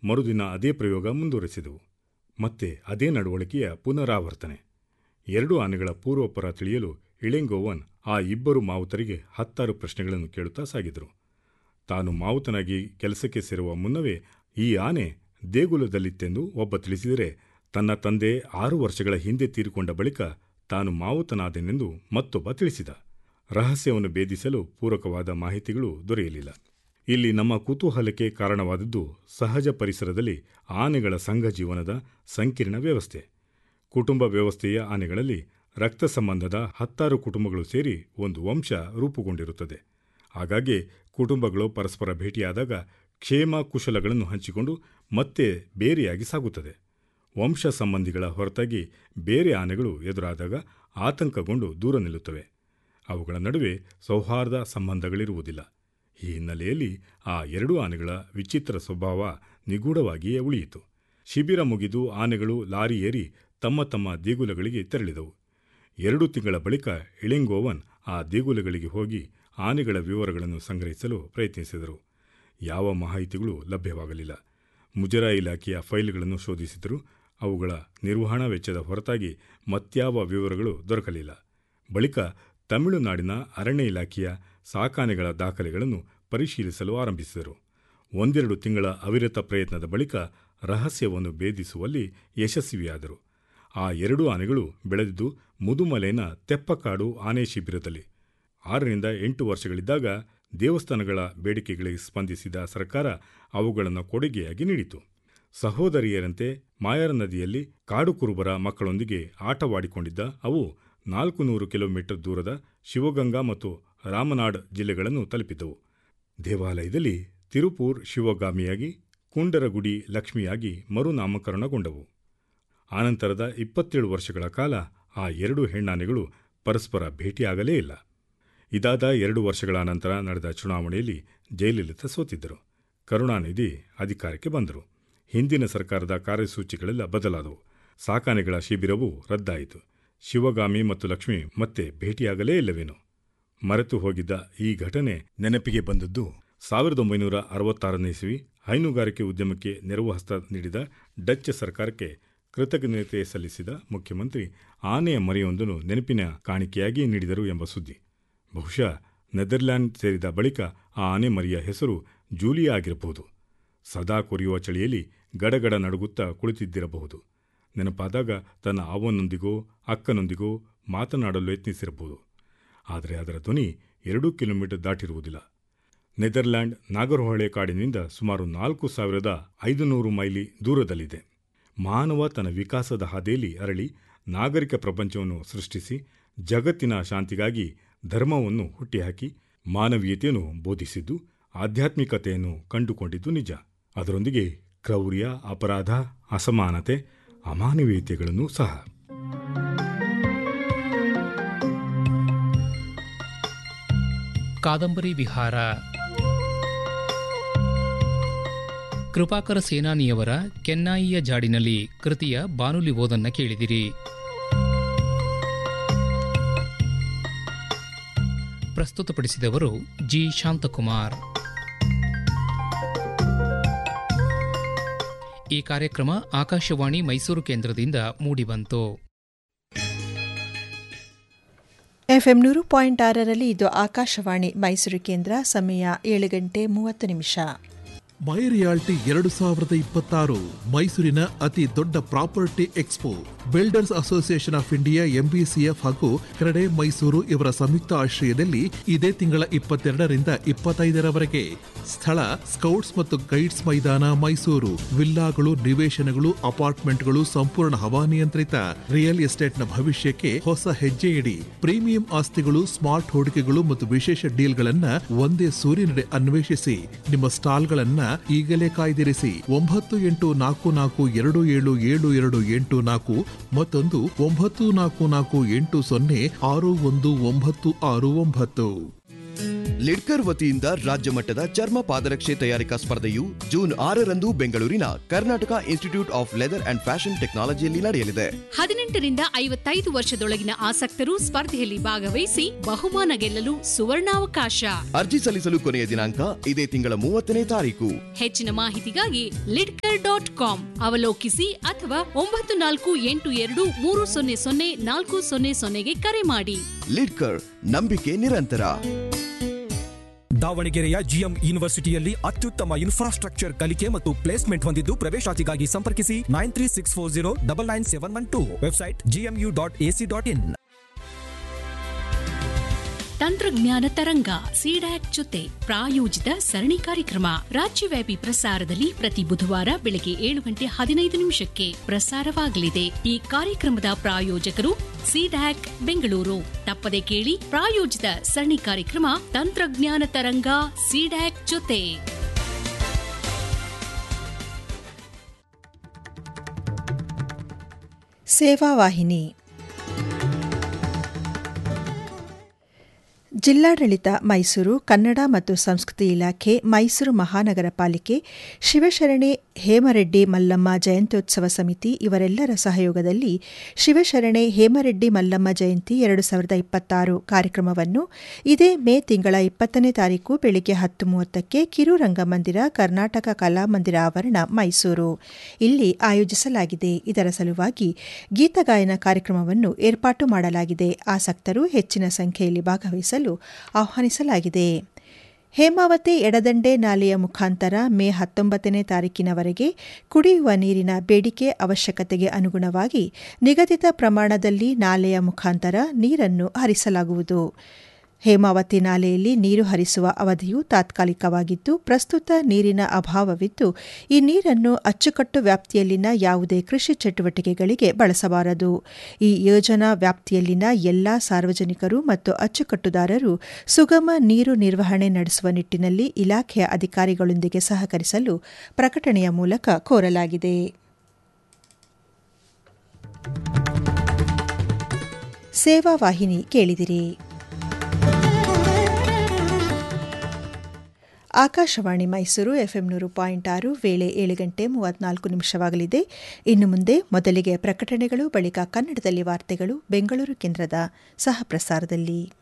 ಮರುದಿನ ಅದೇ ಪ್ರಯೋಗ ಮುಂದುವರೆಸಿದವು ಮತ್ತೆ ಅದೇ ನಡವಳಿಕೆಯ ಪುನರಾವರ್ತನೆ ಎರಡು ಆನೆಗಳ ಪೂರ್ವಪರ ತಿಳಿಯಲು ಇಳೆಂಗೋವನ್ ಆ ಇಬ್ಬರು ಮಾವುತರಿಗೆ ಹತ್ತಾರು ಪ್ರಶ್ನೆಗಳನ್ನು ಕೇಳುತ್ತಾ ಸಾಗಿದರು ತಾನು ಮಾವುತನಾಗಿ ಕೆಲಸಕ್ಕೆ ಸೇರುವ ಮುನ್ನವೇ ಈ ಆನೆ ದೇಗುಲದಲ್ಲಿತ್ತೆಂದು ಒಬ್ಬ ತಿಳಿಸಿದರೆ ತನ್ನ ತಂದೆ ಆರು ವರ್ಷಗಳ ಹಿಂದೆ ತೀರಿಕೊಂಡ ಬಳಿಕ ತಾನು ಮಾವುತನಾದೆನೆಂದು ಮತ್ತೊಬ್ಬ ತಿಳಿಸಿದ ರಹಸ್ಯವನ್ನು ಭೇದಿಸಲು ಪೂರಕವಾದ ಮಾಹಿತಿಗಳು ದೊರೆಯಲಿಲ್ಲ ಇಲ್ಲಿ ನಮ್ಮ ಕುತೂಹಲಕ್ಕೆ ಕಾರಣವಾದದ್ದು ಸಹಜ ಪರಿಸರದಲ್ಲಿ ಆನೆಗಳ ಸಂಘ ಜೀವನದ ಸಂಕೀರ್ಣ ವ್ಯವಸ್ಥೆ ಕುಟುಂಬ ವ್ಯವಸ್ಥೆಯ ಆನೆಗಳಲ್ಲಿ ರಕ್ತ ಸಂಬಂಧದ ಹತ್ತಾರು ಕುಟುಂಬಗಳು ಸೇರಿ ಒಂದು ವಂಶ ರೂಪುಗೊಂಡಿರುತ್ತದೆ ಹಾಗಾಗಿ ಕುಟುಂಬಗಳು ಪರಸ್ಪರ ಭೇಟಿಯಾದಾಗ ಕ್ಷೇಮ ಕುಶಲಗಳನ್ನು ಹಂಚಿಕೊಂಡು ಮತ್ತೆ ಬೇರೆಯಾಗಿ ಸಾಗುತ್ತದೆ ವಂಶ ಸಂಬಂಧಿಗಳ ಹೊರತಾಗಿ ಬೇರೆ ಆನೆಗಳು ಎದುರಾದಾಗ ಆತಂಕಗೊಂಡು ದೂರ ನಿಲ್ಲುತ್ತವೆ ಅವುಗಳ ನಡುವೆ ಸೌಹಾರ್ದ ಸಂಬಂಧಗಳಿರುವುದಿಲ್ಲ ಈ ಹಿನ್ನೆಲೆಯಲ್ಲಿ ಆ ಎರಡೂ ಆನೆಗಳ ವಿಚಿತ್ರ ಸ್ವಭಾವ ನಿಗೂಢವಾಗಿಯೇ ಉಳಿಯಿತು ಶಿಬಿರ ಮುಗಿದು ಆನೆಗಳು ಲಾರಿ ಏರಿ ತಮ್ಮ ತಮ್ಮ ದೇಗುಲಗಳಿಗೆ ತೆರಳಿದವು ಎರಡು ತಿಂಗಳ ಬಳಿಕ ಇಳೆಂಗೋವನ್ ಆ ದೇಗುಲಗಳಿಗೆ ಹೋಗಿ ಆನೆಗಳ ವಿವರಗಳನ್ನು ಸಂಗ್ರಹಿಸಲು ಪ್ರಯತ್ನಿಸಿದರು ಯಾವ ಮಾಹಿತಿಗಳು ಲಭ್ಯವಾಗಲಿಲ್ಲ ಮುಜರಾ ಇಲಾಖೆಯ ಫೈಲ್ಗಳನ್ನು ಶೋಧಿಸಿದರೂ ಅವುಗಳ ನಿರ್ವಹಣಾ ವೆಚ್ಚದ ಹೊರತಾಗಿ ಮತ್ಯಾವ ವಿವರಗಳು ದೊರಕಲಿಲ್ಲ ಬಳಿಕ ತಮಿಳುನಾಡಿನ ಅರಣ್ಯ ಇಲಾಖೆಯ ಸಾಕಾನೆಗಳ ದಾಖಲೆಗಳನ್ನು ಪರಿಶೀಲಿಸಲು ಆರಂಭಿಸಿದರು ಒಂದೆರಡು ತಿಂಗಳ ಅವಿರತ ಪ್ರಯತ್ನದ ಬಳಿಕ ರಹಸ್ಯವನ್ನು ಭೇದಿಸುವಲ್ಲಿ ಯಶಸ್ವಿಯಾದರು ಆ ಎರಡೂ ಆನೆಗಳು ಬೆಳೆದಿದ್ದು ಮುದುಮಲೆನ ತೆಪ್ಪಕಾಡು ಆನೆ ಶಿಬಿರದಲ್ಲಿ ಆರರಿಂದ ಎಂಟು ವರ್ಷಗಳಿದ್ದಾಗ ದೇವಸ್ಥಾನಗಳ ಬೇಡಿಕೆಗಳಿಗೆ ಸ್ಪಂದಿಸಿದ ಸರ್ಕಾರ ಅವುಗಳನ್ನು ಕೊಡುಗೆಯಾಗಿ ನೀಡಿತು ಸಹೋದರಿಯರಂತೆ ಮಾಯರ ನದಿಯಲ್ಲಿ ಕಾಡು ಕುರುಬರ ಮಕ್ಕಳೊಂದಿಗೆ ಆಟವಾಡಿಕೊಂಡಿದ್ದ ಅವು ನಾಲ್ಕು ನೂರು ಕಿಲೋಮೀಟರ್ ದೂರದ ಶಿವಗಂಗಾ ಮತ್ತು ರಾಮನಾಡ್ ಜಿಲ್ಲೆಗಳನ್ನು ತಲುಪಿದ್ದವು ದೇವಾಲಯದಲ್ಲಿ ತಿರುಪೂರ್ ಶಿವಗಾಮಿಯಾಗಿ ಕುಂಡರಗುಡಿ ಲಕ್ಷ್ಮಿಯಾಗಿ ಮರುನಾಮಕರಣಗೊಂಡವು ಆನಂತರದ ಇಪ್ಪತ್ತೇಳು ವರ್ಷಗಳ ಕಾಲ ಆ ಎರಡು ಹೆಣ್ಣಾನೆಗಳು ಪರಸ್ಪರ ಭೇಟಿಯಾಗಲೇ ಇಲ್ಲ ಇದಾದ ಎರಡು ವರ್ಷಗಳ ನಂತರ ನಡೆದ ಚುನಾವಣೆಯಲ್ಲಿ ಜಯಲಲಿತಾ ಸೋತಿದ್ದರು ಕರುಣಾನಿಧಿ ಅಧಿಕಾರಕ್ಕೆ ಬಂದರು ಹಿಂದಿನ ಸರ್ಕಾರದ ಕಾರ್ಯಸೂಚಿಗಳೆಲ್ಲ ಬದಲಾದವು ಸಾಕಾನೆಗಳ ಶಿಬಿರವೂ ರದ್ದಾಯಿತು ಶಿವಗಾಮಿ ಮತ್ತು ಲಕ್ಷ್ಮಿ ಮತ್ತೆ ಭೇಟಿಯಾಗಲೇ ಇಲ್ಲವೇನು ಮರೆತು ಹೋಗಿದ್ದ ಈ ಘಟನೆ ನೆನಪಿಗೆ ಬಂದದ್ದು ಸಾವಿರದ ಒಂಬೈನೂರ ಅರವತ್ತಾರನೇ ಇಸವಿ ಹೈನುಗಾರಿಕೆ ಉದ್ಯಮಕ್ಕೆ ನೆರವು ಹಸ್ತ ನೀಡಿದ ಡಚ್ ಸರ್ಕಾರಕ್ಕೆ ಕೃತಜ್ಞತೆ ಸಲ್ಲಿಸಿದ ಮುಖ್ಯಮಂತ್ರಿ ಆನೆಯ ಮರಿಯೊಂದನ್ನು ನೆನಪಿನ ಕಾಣಿಕೆಯಾಗಿ ನೀಡಿದರು ಎಂಬ ಸುದ್ದಿ ಬಹುಶಃ ನೆದರ್ಲ್ಯಾಂಡ್ ಸೇರಿದ ಬಳಿಕ ಆ ಆನೆ ಮರಿಯ ಹೆಸರು ಜೂಲಿಯಾ ಆಗಿರಬಹುದು ಸದಾ ಕೊರಿಯುವ ಚಳಿಯಲ್ಲಿ ಗಡಗಡ ನಡುಗುತ್ತಾ ಕುಳಿತಿದ್ದಿರಬಹುದು ನೆನಪಾದಾಗ ತನ್ನ ಅವನೊಂದಿಗೋ ಅಕ್ಕನೊಂದಿಗೋ ಮಾತನಾಡಲು ಯತ್ನಿಸಿರಬಹುದು ಆದರೆ ಅದರ ಧ್ವನಿ ಎರಡೂ ಕಿಲೋಮೀಟರ್ ದಾಟಿರುವುದಿಲ್ಲ ನೆದರ್ಲ್ಯಾಂಡ್ ನಾಗರಹೊಳೆ ಕಾಡಿನಿಂದ ಸುಮಾರು ನಾಲ್ಕು ಸಾವಿರದ ಐದುನೂರು ಮೈಲಿ ದೂರದಲ್ಲಿದೆ ಮಾನವ ತನ್ನ ವಿಕಾಸದ ಹಾದಿಯಲ್ಲಿ ಅರಳಿ ನಾಗರಿಕ ಪ್ರಪಂಚವನ್ನು ಸೃಷ್ಟಿಸಿ ಜಗತ್ತಿನ ಶಾಂತಿಗಾಗಿ ಧರ್ಮವನ್ನು ಹುಟ್ಟಿಹಾಕಿ ಮಾನವೀಯತೆಯನ್ನು ಬೋಧಿಸಿದ್ದು ಆಧ್ಯಾತ್ಮಿಕತೆಯನ್ನು ಕಂಡುಕೊಂಡಿದ್ದು ನಿಜ ಅದರೊಂದಿಗೆ ಕ್ರೌರ್ಯ ಅಪರಾಧ ಅಸಮಾನತೆ ಅಮಾನವೀಯತೆಗಳನ್ನು ಸಹ ಕಾದಂಬರಿ ವಿಹಾರ ಕೃಪಾಕರ ಸೇನಾನಿಯವರ ಕೆನ್ನಾಯಿಯ ಜಾಡಿನಲ್ಲಿ ಕೃತಿಯ ಬಾನುಲಿ ಓದನ್ನ ಕೇಳಿದಿರಿ ಪ್ರಸ್ತುತಪಡಿಸಿದವರು ಜಿ ಶಾಂತಕುಮಾರ್ ಈ ಕಾರ್ಯಕ್ರಮ ಆಕಾಶವಾಣಿ ಮೈಸೂರು ಕೇಂದ್ರದಿಂದ ಮೂಡಿಬಂತು ಎಫ್ಎಂ ನೂರು ಪಾಯಿಂಟ್ ಆರರಲ್ಲಿ ಇದು ಆಕಾಶವಾಣಿ ಮೈಸೂರು ಕೇಂದ್ರ ಸಮಯ ಏಳು ಗಂಟೆ ಮೂವತ್ತು ನಿಮಿಷ ಮೈ ರಿಯಾಲ್ಟಿ ಎರಡು ಸಾವಿರದ ಇಪ್ಪತ್ತಾರು ಮೈಸೂರಿನ ಅತಿ ದೊಡ್ಡ property expo builders association of India M B C F ಹಾಗೂ ಕ್ರೆಡೆ ಮೈಸೂರು ಇವರ ಸಂಯುಕ್ತ ಆಶ್ರಯದಲ್ಲಿ ಇದೇ ತಿಂಗಳ ಇಪ್ಪತ್ತೆರಡರಿಂದ ಇಪ್ಪತ್ತೈದರವರೆಗೆ ಸ್ಥಳ ಸ್ಕೌಟ್ಸ್ ಮತ್ತು ಗೈಡ್ಸ್ ಮೈದಾನ ಮೈಸೂರು ವಿಲ್ಲಾಗಳು ನಿವೇಶನಗಳು ಅಪಾರ್ಟ್ಮೆಂಟ್ಗಳು ಸಂಪೂರ್ಣ ಹವಾನಿಯಂತ್ರಿತ ರಿಯಲ್ ಎಸ್ಟೇಟ್ನ ಭವಿಷ್ಯಕ್ಕೆ ಹೊಸ ಹೆಜ್ಜೆ ಇಡಿ ಪ್ರೀಮಿಯಂ ಆಸ್ತಿಗಳು ಸ್ಮಾರ್ಟ್ ಹೂಡಿಕೆಗಳು ಮತ್ತು ವಿಶೇಷ ಡೀಲ್ಗಳನ್ನ ಒಂದೇ ಸೂರಿನಡೆ ಅನ್ವೇಷಿಸಿ ನಿಮ್ಮ ಸ್ಟಾಲ್ಗಳನ್ನ ಈಗಲೇ ಕಾಯ್ದಿರಿಸಿ ಒಂಬತ್ತು ಎಂಟು ನಾಲ್ಕು ನಾಲ್ಕು ಎರಡು ಏಳು ಏಳು ಎರಡು ಎಂಟು ನಾಲ್ಕು ಮತ್ತೊಂದು ಒಂಬತ್ತು ನಾಲ್ಕು ನಾಲ್ಕು ಎಂಟು ಸೊನ್ನೆ ಆರು ಒಂದು ಒಂಬತ್ತು ಆರು ಒಂಬತ್ತು ಲಿಡ್ಕರ್ ವತಿಯಿಂದ ರಾಜ್ಯ ಮಟ್ಟದ ಚರ್ಮ ಪಾದರಕ್ಷೆ ತಯಾರಿಕಾ ಸ್ಪರ್ಧೆಯು ಜೂನ್ ಆರರಂದು ಬೆಂಗಳೂರಿನ Karnataka institute of leather and fashion ಟೆಕ್ನಾಲಜಿಯಲ್ಲಿ ನಡೆಯಲಿದೆ ಹದಿನೆಂಟರಿಂದ ಐವತ್ತೈದು ವರ್ಷದೊಳಗಿನ ಆಸಕ್ತರು ಸ್ಪರ್ಧೆಯಲ್ಲಿ ಭಾಗವಹಿಸಿ ಬಹುಮಾನ ಗೆಲ್ಲಲು ಸುವರ್ಣಾವಕಾಶ ಅರ್ಜಿ ಸಲ್ಲಿಸಲು ಕೊನೆಯ ದಿನಾಂಕ ಇದೇ ತಿಂಗಳ ಮೂವತ್ತನೇ ತಾರೀಕು ಹೆಚ್ಚಿನ ಮಾಹಿತಿಗಾಗಿ ಲಿಡ್ಕರ್ ಡಾಟ್ ಕಾಮ್ ಅವಲೋಕಿಸಿ ಅಥವಾ ಒಂಬತ್ತು ನಾಲ್ಕು ಎಂಟು ಎರಡು ಮೂರು ಸೊನ್ನೆ ಸೊನ್ನೆ ನಾಲ್ಕು ಸೊನ್ನೆ ಸೊನ್ನೆಗೆ ಕರೆ ಮಾಡಿ ಲಿಡ್ಕರ್ ನಂಬಿಕೆ ನಿರಂತರ ದಾವಣಗೆರೆಯ ಜಿಎಂ ಯೂನಿವರ್ಸಿಟಿಯಲ್ಲಿ ಅತ್ಯುತ್ತಮ ಇನ್ಫ್ರಾಸ್ಟ್ರಕ್ಚರ್ ಕಲಿಕೆ ಮತ್ತು ಪ್ಲೇಸ್ಮೆಂಟ್ ಹೊಂದಿದ್ದು ಪ್ರವೇಶಾತಿಗಾಗಿ ಸಂಪರ್ಕಿಸಿ nine three six four zero double nine seven one two website G M U dot A C dot in ತಂತ್ರಜ್ಞಾನ ತರಂಗ ಸಿಡ್ಯಾಕ್ ಜೊತೆ ಪ್ರಾಯೋಜಿತ ಸರಣಿ ಕಾರ್ಯಕ್ರಮ ರಾಜ್ಯವ್ಯಾಪಿ ಪ್ರಸಾರದಲ್ಲಿ ಪ್ರತಿ ಬುಧವಾರ ಬೆಳಗ್ಗೆ ಏಳು ಗಂಟೆ ಹದಿನೈದು ನಿಮಿಷಕ್ಕೆ ಪ್ರಸಾರವಾಗಲಿದೆ ಈ ಕಾರ್ಯಕ್ರಮದ ಪ್ರಾಯೋಜಕರು ಸಿಡ್ಯಾಕ್ ಬೆಂಗಳೂರು ತಪ್ಪದೆ ಕೇಳಿ ಪ್ರಾಯೋಜಿತ ಸರಣಿ ಕಾರ್ಯಕ್ರಮ ತಂತ್ರಜ್ಞಾನ ತರಂಗ ಸಿಡ್ಯಾಕ್ ಜೊತೆ ಸೇವಾವಾಹಿನಿ ಜಿಲ್ಲಾಡಳಿತ ಮೈಸೂರು ಕನ್ನಡ ಮತ್ತು ಸಂಸ್ಕೃತಿ ಇಲಾಖೆ ಮೈಸೂರು ಮಹಾನಗರ ಪಾಲಿಕೆ ಶಿವಶರಣೆ ಹೇಮರೆಡ್ಡಿ ಮಲ್ಲಮ್ಮ ಜಯಂತ್ಯೋತ್ಸವ ಸಮಿತಿ ಇವರೆಲ್ಲರ ಸಹಯೋಗದಲ್ಲಿ ಶಿವಶರಣೆ ಹೇಮರೆಡ್ಡಿ ಮಲ್ಲಮ್ಮ ಜಯಂತಿ ಎರಡು ಸಾವಿರದ ಇಪ್ಪತ್ತಾರು ಕಾರ್ಯಕ್ರಮವನ್ನು ಇದೇ ಮೇ ತಿಂಗಳ ಇಪ್ಪತ್ತನೇ ತಾರೀಕು ಬೆಳಿಗ್ಗೆ ಹತ್ತು ಮೂವತ್ತಕ್ಕೆ ಕಿರು ರಂಗಮಂದಿರ ಕರ್ನಾಟಕ ಕಲಾಮಂದಿರ ಆವರಣ ಮೈಸೂರು ಇಲ್ಲಿ ಆಯೋಜಿಸಲಾಗಿದೆ ಇದರ ಸಲುವಾಗಿ ಗೀತಗಾಯನ ಕಾರ್ಯಕ್ರಮವನ್ನು ಏರ್ಪಾಟು ಮಾಡಲಾಗಿದೆ ಆಸಕ್ತರು ಹೆಚ್ಚಿನ ಸಂಖ್ಯೆಯಲ್ಲಿ ಭಾಗವಹಿಸಲು ಆಹ್ವಾನಿಸಲಾಗಿದೆ ಹೇಮಾವತಿ ಎಡದಂಡೆ ನಾಲೆಯ ಮುಖಾಂತರ ಮೇ ಹತ್ತೊಂಬತ್ತನೇ ತಾರೀಕಿನವರೆಗೆ ಕುಡಿಯುವ ನೀರಿನ ಬೇಡಿಕೆ ಅವಶ್ಯಕತೆಗೆ ಅನುಗುಣವಾಗಿ ನಿಗದಿತ ಪ್ರಮಾಣದಲ್ಲಿ ನಾಲೆಯ ಮುಖಾಂತರ ನೀರನ್ನು ಹರಿಸಲಾಗುವುದು ಹೇಮಾವತಿ ನಾಲೆಯಲ್ಲಿ ನೀರು ಹರಿಸುವ ಅವಧಿಯು ತಾತ್ಕಾಲಿಕವಾಗಿದ್ದು ಪ್ರಸ್ತುತ ನೀರಿನ ಅಭಾವವಿದ್ದು ಈ ನೀರನ್ನು ಅಚ್ಚುಕಟ್ಟು ವ್ಯಾಪ್ತಿಯಲ್ಲಿನ ಯಾವುದೇ ಕೃಷಿ ಚಟುವಟಿಕೆಗಳಿಗೆ ಬಳಸಬಾರದು ಈ ಯೋಜನಾ ವ್ಯಾಪ್ತಿಯಲ್ಲಿನ ಎಲ್ಲಾ ಸಾರ್ವಜನಿಕರು ಮತ್ತು ಅಚ್ಚುಕಟ್ಟುದಾರರು ಸುಗಮ ನೀರು ನಿರ್ವಹಣೆ ನಡೆಸುವ ನಿಟ್ಟಿನಲ್ಲಿ ಇಲಾಖೆಯ ಅಧಿಕಾರಿಗಳೊಂದಿಗೆ ಸಹಕರಿಸಲು ಪ್ರಕಟಣೆಯ ಮೂಲಕ ಕೋರಲಾಗಿದೆ ಸೇವಾ ವಾಹಿನಿ ಕೇಳಿದಿರಿ ಆಕಾಶವಾಣಿ ಮೈಸೂರು ಎಫ್ಎಂ ನೂರು ಪಾಯಿಂಟ್ ಆರು ವೇಳೆ ಏಳು ಗಂಟೆ ಮೂವತ್ನಾಲ್ಕು ನಿಮಿಷವಾಗಲಿದೆ ಇನ್ನು ಮುಂದೆ ಮೊದಲಿಗೆ ಪ್ರಕಟಣೆಗಳು ಬಳಿಕ ಕನ್ನಡದಲ್ಲಿ ವಾರ್ತೆಗಳು ಬೆಂಗಳೂರು ಕೇಂದ್ರದ ಸಹ ಪ್ರಸಾರದಲ್ಲಿ